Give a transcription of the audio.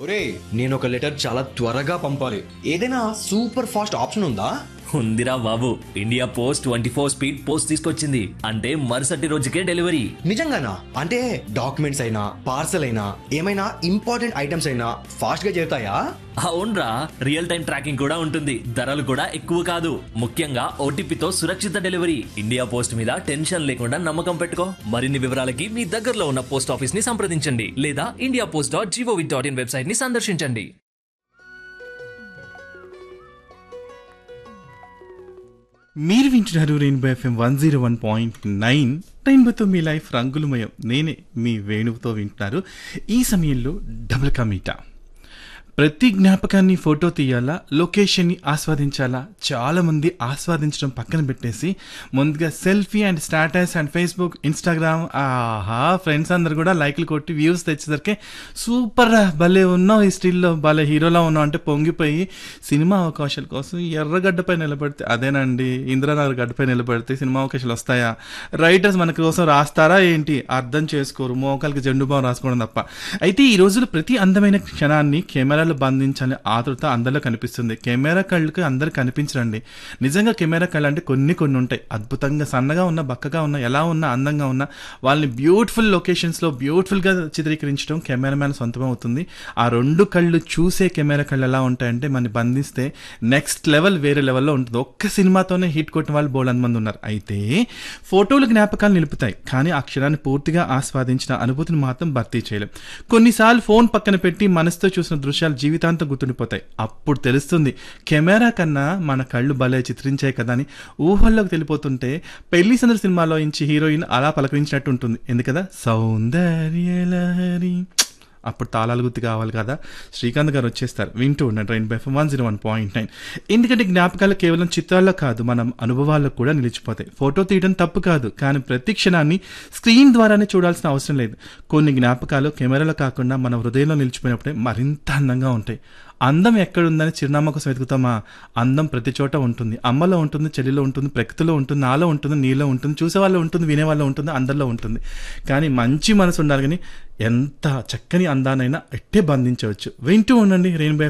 ఒరే నేను ఒక లెటర్ చాలా త్వరగా పంపాలి ఏదైనా సూపర్ ఫాస్ట్ ఆప్షన్ ఉందా ఉందిరా బాబు India post twenty four speed post తీసుకొచ్చింది అంటే మరుసటి రోజుకే డెలివరీ నిజంగానా అంటే డాక్యుమెంట్స్ అయినా పార్సల్ అయినా ఏమైనా ఇంపార్టెంట్ ఐటమ్స్ అయినా ఫాస్ట్ గా చేరుతాయా అవునరా రియల్ టైం ట్రాకింగ్ కూడా ఉంటుంది ధరలు కూడా ఎక్కువ కాదు ముఖ్యంగా ఓటీపీతో సురక్షిత డెలివరీ ఇండియా పోస్ట్ మీద టెన్షన్ లేకుండా నమ్మకం పెట్టుకో మరిన్ని వివరాలకి మీ దగ్గరలో ఉన్న పోస్ట్ ఆఫీస్ ని సంప్రదించండి లేదా India post dot GOV dot IN website ని సందర్శించండి మీరు వింటున్నారు rainbow FM one zero one point nine రెయిన్బోతో మీ లైఫ్ రంగులమయం నేనే మీ వేణువుతో వింటున్నారు ఈ సమయంలో డబుల్ కమీటా ప్రతి జ్ఞాపకాన్ని ఫోటో తీయాలా లొకేషన్ని ఆస్వాదించాలా చాలా మంది ఆస్వాదించడం పక్కన పెట్టేసి ముందుగా selfie and status and Facebook Instagram ఆహా ఫ్రెండ్స్ అందరు కూడా లైక్లు కొట్టి వ్యూస్ తెచ్చేసరికి సూపర్ రా భలే ఉన్నావు ఈ స్టిల్లో భలే హీరోలా ఉన్నావు అంటే పొంగిపోయి సినిమా అవకాశాల కోసం ఎర్రగడ్డపై నిలబడితే అదేనండి ఇంద్రనగర్ గడ్డపై నిలబడితే సినిమా అవకాశాలు వస్తాయా రైటర్స్ మన కోసం రాస్తారా ఏంటి అర్థం చేసుకోరు మోకాలకి జెండు బాం రాసుకోవడం తప్ప అయితే ఈ రోజుల్లో ప్రతి అందమైన క్షణాన్ని కెమెరాలో బంధించాలని ఆతృత అందరిలో కనిపిస్తుంది కెమెరా కళ్ళకి అందరు కనిపించరండి నిజంగా కెమెరా కళ్ళు అంటే కొన్ని కొన్ని ఉంటాయి అద్భుతంగా సన్నగా ఉన్న బక్కగా ఉన్న ఎలా ఉన్నా అందంగా ఉన్న వాళ్ళని బ్యూటిఫుల్ లొకేషన్స్లో బ్యూటిఫుల్గా చిత్రీకరించడం కెమెరామ్యాన్ సొంతం అవుతుంది ఆ రెండు కళ్ళు చూసే కెమెరా కళ్ళు ఎలా ఉంటాయంటే మన బంధిస్తే నెక్స్ట్ లెవెల్ వేరే లెవెల్లో ఉంటుంది ఒక్క సినిమాతోనే హిట్ కొట్టిన వాళ్ళు బోల్డ్ మంది ఉన్నారు అయితే ఫోటోలు జ్ఞాపకాలు నిలుపుతాయి కానీ ఆ క్షణాన్ని పూర్తిగా ఆస్వాదించిన అనుభూతిని మాత్రం భర్తీ చేయలేం కొన్నిసార్లు ఫోన్ పక్కన పెట్టి మనసుతో చూసిన దృశ్యాలు జీవితాంతం గుర్తుండిపోతాయి అప్పుడు తెలుస్తుంది కెమెరా కన్నా మన కళ్ళు భలే చిత్రించాయి కదా అని ఊహల్లోకి తెలిపోతుంటే పెళ్లి సందడి సినిమాలో ఇంచి హీరోయిన్ అలా పలకరించినట్టు ఉంటుంది ఎందుకదా సౌందర్యలహరి అప్పుడు తాళాలు గుర్తు కావాలి కదా శ్రీకాంత్ గారు వచ్చేస్తారు వింటూ ఉండండి train bye one zero one point nine ఎందుకంటే జ్ఞాపకాలు కేవలం చిత్రాల్లో కాదు మనం అనుభవాల్లో కూడా నిలిచిపోతాయి ఫోటో తీయడం తప్పు కాదు కానీ ప్రతి క్షణాన్ని స్క్రీన్ ద్వారానే చూడాల్సిన అవసరం లేదు కొన్ని జ్ఞాపకాలు కెమెరాలో కాకుండా మన హృదయంలో నిలిచిపోయినప్పుడే మరింత అందంగా ఉంటాయి అందం ఎక్కడుందని చిరునామా కోసం వెతుకుతామా అందం ప్రతి చోట ఉంటుంది అమ్మలో ఉంటుంది చెల్లిలో ఉంటుంది ప్రకృతిలో ఉంటుంది నాలో ఉంటుంది నీలో ఉంటుంది చూసేవాళ్ళు ఉంటుంది వినేవాళ్ళు ఉంటుంది అందరిలో ఉంటుంది కానీ మంచి మనసు ఉండాలి కానీ ఎంత చక్కని అందానైనా ఎట్టే బంధించవచ్చు వింటూ ఉండండి రెయిన్బో